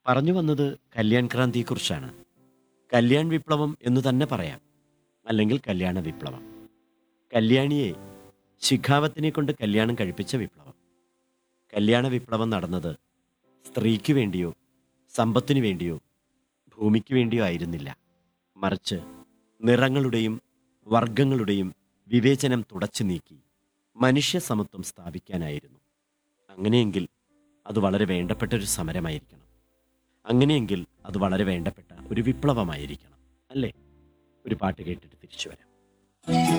പറഞ്ഞു വന്നത് കല്യാൺ ക്രാന്തിയെക്കുറിച്ചാണ് കല്യാൺ വിപ്ലവം എന്ന് തന്നെ പറയാം അല്ലെങ്കിൽ കല്യാണ വിപ്ലവം കല്യാണിയെ ശിഖാവത്തിനെ കൊണ്ട് കല്യാണം കഴിപ്പിച്ച വിപ്ലവം കല്യാണ വിപ്ലവം നടന്നത് സ്ത്രീക്ക് വേണ്ടിയോ സമ്പത്തിനു വേണ്ടിയോ ഭൂമിക്ക് വേണ്ടിയോ ആയിരുന്നില്ല മറിച്ച് നിറങ്ങളുടെയും വർഗങ്ങളുടെയും വിവേചനം തുടച്ചു നീക്കി മനുഷ്യ സമത്വം സ്ഥാപിക്കാനായിരുന്നു അങ്ങനെയെങ്കിൽ അത് വളരെ വേണ്ടപ്പെട്ട ഒരു സമരമായിരിക്കണം അങ്ങനെയെങ്കിൽ അത് വളരെ വേണ്ടപ്പെട്ട ഒരു വിപ്ലവമായിരിക്കണം അല്ലേ ഒരു പാട്ട് കേട്ടിട്ട് തിരിച്ചു വരാം